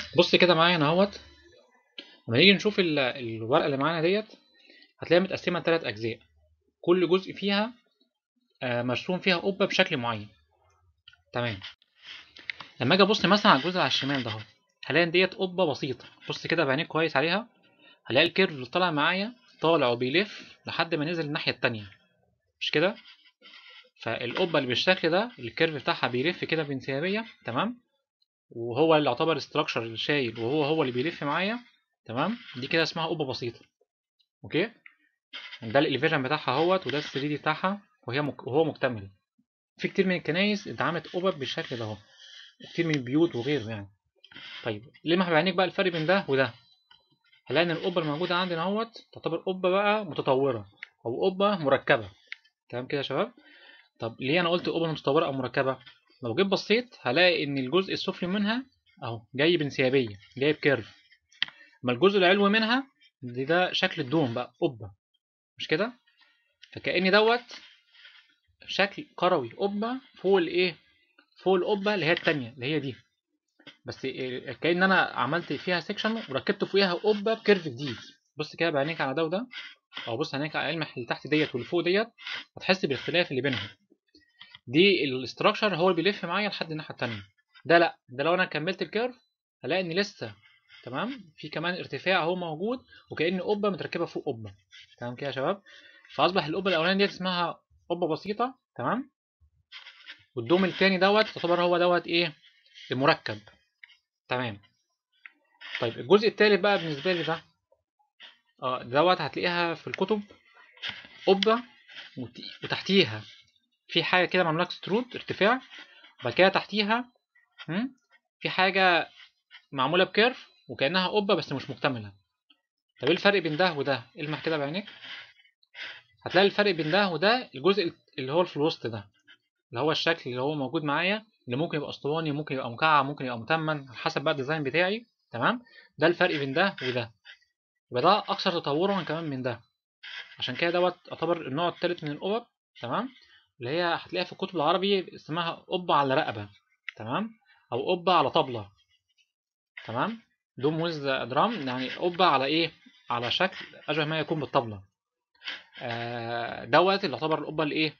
بص كده معايا انا اهوت لما نيجي نشوف ال- الورقه اللي معانا ديت هتلاقيها متقسمه لثلاث اجزاء كل جزء فيها آه، مرسوم فيها قبه بشكل معين تمام لما اجي ابص مثلا على الجزء على الشمال ده اهو هلاقي ان ديت قبه بسيطه بص كده بعينيك كويس عليها هلاقي الكيرف اللي طالع معايا طالع وبيلف لحد ما نزل الناحيه التانية مش كده فالقبه اللي بالشكل ده الكيرف بتاعها بيلف كده بانسيابيه تمام وهو اللي يعتبر استراكشر اللي شايل وهو هو اللي بيلف معايا تمام دي كده اسمها قبه بسيطه اوكي ده الاليفيشن بتاعها اهوت وده ال 3 دي بتاعها وهي مك... وهو مكتمل في كتير من الكنايس اتعملت قبب بالشكل ده اهو وكتير من البيوت وغيره يعني طيب لمح بعينيك بقى الفرق بين ده وده هنلاقي ان القبه الموجوده عندنا اهوت تعتبر قبه بقى متطوره او قبه مركبه تمام كده يا شباب طب ليه انا قلت قبه متطوره او مركبه لو جيت بصيت هلاقي ان الجزء السفلي منها اهو جاي بانسيابيه جاي بكيرف اما الجزء العلوي منها دي ده شكل الدوم بقى قبه مش كده فكأن دوت شكل كروي قبه فوق الايه فوق القبه اللي هي التانية اللي هي دي بس إيه، كأن انا عملت فيها سيكشن وركبت فوقيها قبه بكيرف جديد بص كده بعينيك على ده وده او بص عينيك على المح اللي تحت ديت واللي فوق ديت هتحس بالاختلاف اللي بينهم دي الاستراكشر هو اللي بيلف معايا لحد الناحيه التانية ده لا ده لو انا كملت الكيرف هلاقي ان لسه تمام في كمان ارتفاع اهو موجود وكأن قبه متركبه فوق قبه تمام كده يا شباب فاصبح القبه الاولانيه ديت اسمها قبه بسيطه تمام والدوم التاني دوت تعتبر هو دوت ايه المركب تمام طيب الجزء التالت بقى بالنسبه لي ده اه دوت هتلاقيها في الكتب قبه وت- وتحتيها في حاجه كده معموله اكسترود ارتفاع وبعد كده تحتيها هم، في حاجه معموله بكيرف وكانها قبه بس مش مكتمله طب ايه الفرق بين ده وده المح كده بعينيك هتلاقي الفرق بين ده وده الجزء اللي هو في الوسط ده اللي هو الشكل اللي هو موجود معايا اللي ممكن يبقى اسطواني ممكن يبقى مكعب ممكن يبقى متمن على حسب بقى الديزاين بتاعي تمام ده الفرق بين ده وده يبقى ده اكثر تطورا كمان من ده عشان كده دوت يعتبر النوع الثالث من القبب تمام اللي هي هتلاقيها في الكتب العربي اسمها قبة على رقبة تمام او قبة على طبلة تمام دوم ويز درام يعني قبة على ايه على شكل اشبه ما يكون بالطبلة آه دوت اللي يعتبر القبة الايه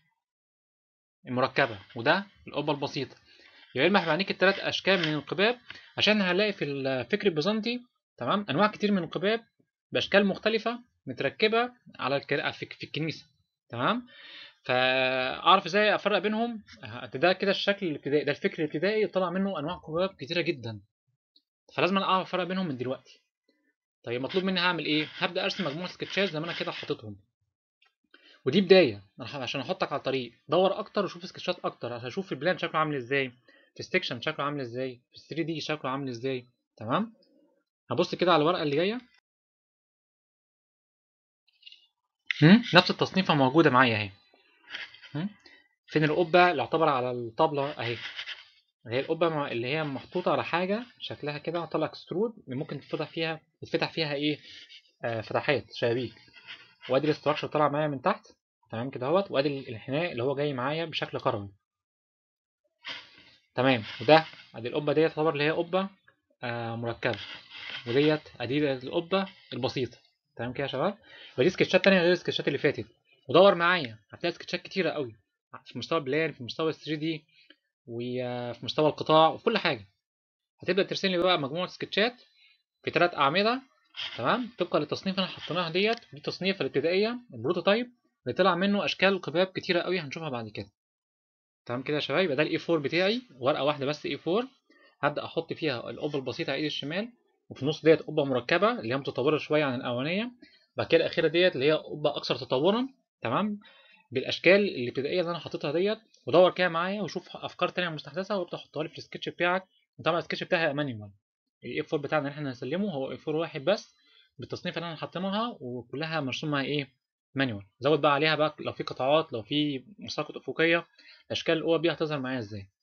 المركبة وده القبة البسيطة يبقى يلمح بعينيك الثلاث اشكال من القباب عشان هنلاقي في الفكر البيزنطي تمام انواع كتير من القباب باشكال مختلفة متركبة على الك... في في الكنيسة تمام فاعرف ازاي افرق بينهم ده كده الشكل الابتدائي ده الفكر الابتدائي طلع منه انواع قباب كتيرة جدا فلازم أنا اعرف افرق بينهم من دلوقتي طيب مطلوب مني هعمل ايه هبدا ارسم مجموعه سكتشات زي ما انا كده حاططهم ودي بدايه أنا عشان احطك على الطريق دور اكتر وشوف سكتشات اكتر عشان اشوف البلان شكله عامل ازاي في السكشن شكله عامل ازاي في 3 دي شكله عامل ازاي تمام هبص كده على الورقه اللي جايه هم؟ نفس التصنيفه موجوده معايا اهي هم؟ فين القبه اللي يعتبر على الطبله اهي اللي هي القبه مع- اللي هي محطوطه على حاجه شكلها كده طالع اكسترود اللي ممكن تتفتح فيها يتفتح فيها ايه آه فتحات شبابيك وادي الاستراكشر طالع معايا من تحت تمام كده اهوت وادي الانحناء اللي هو جاي معايا بشكل كروي تمام وده ادي القبه ديت تعتبر اللي هي قبه آه مركبه وديت ادي القبه البسيطه تمام كده يا شباب يبقى دي سكتشات تانية غير السكتشات اللي فاتت ودور معايا هتلاقي سكتشات كتيره قوي في مستوى البلان في مستوى ال 3 دي وفي مستوى القطاع وفي كل حاجه هتبدا ترسم لي بقى مجموعه سكتشات في ثلاث اعمده تمام طبقا للتصنيف اللي احنا حطيناها ديت دي التصنيف الابتدائيه البروتوتايب اللي طلع منه اشكال قباب كتيره قوي هنشوفها بعد كده تمام كده يا شباب يبقى ده الاي 4 بتاعي ورقه واحده بس اي 4 هبدا احط فيها القبه البسيطه على ايدي الشمال وفي النص ديت قبه مركبه اللي هي متطوره شويه عن الاولانيه بعد كده الاخيره ديت اللي هي قبه اكثر تطورا تمام بالاشكال الابتدائيه اللي انا حاططها ديت ودور كده معايا وشوف افكار تانية مستحدثه وابدا حطها لي في السكتش بتاعك وطبعا السكتش بتاعي مانيوال الاي 4 بتاعنا اللي احنا هنسلمه هو اي 4 واحد بس بالتصنيف اللي انا حاطينها وكلها مرسومه ايه مانيوال زود بقى عليها بقى لو في قطاعات لو في مساقط افقيه اشكال القوى دي هتظهر معايا ازاي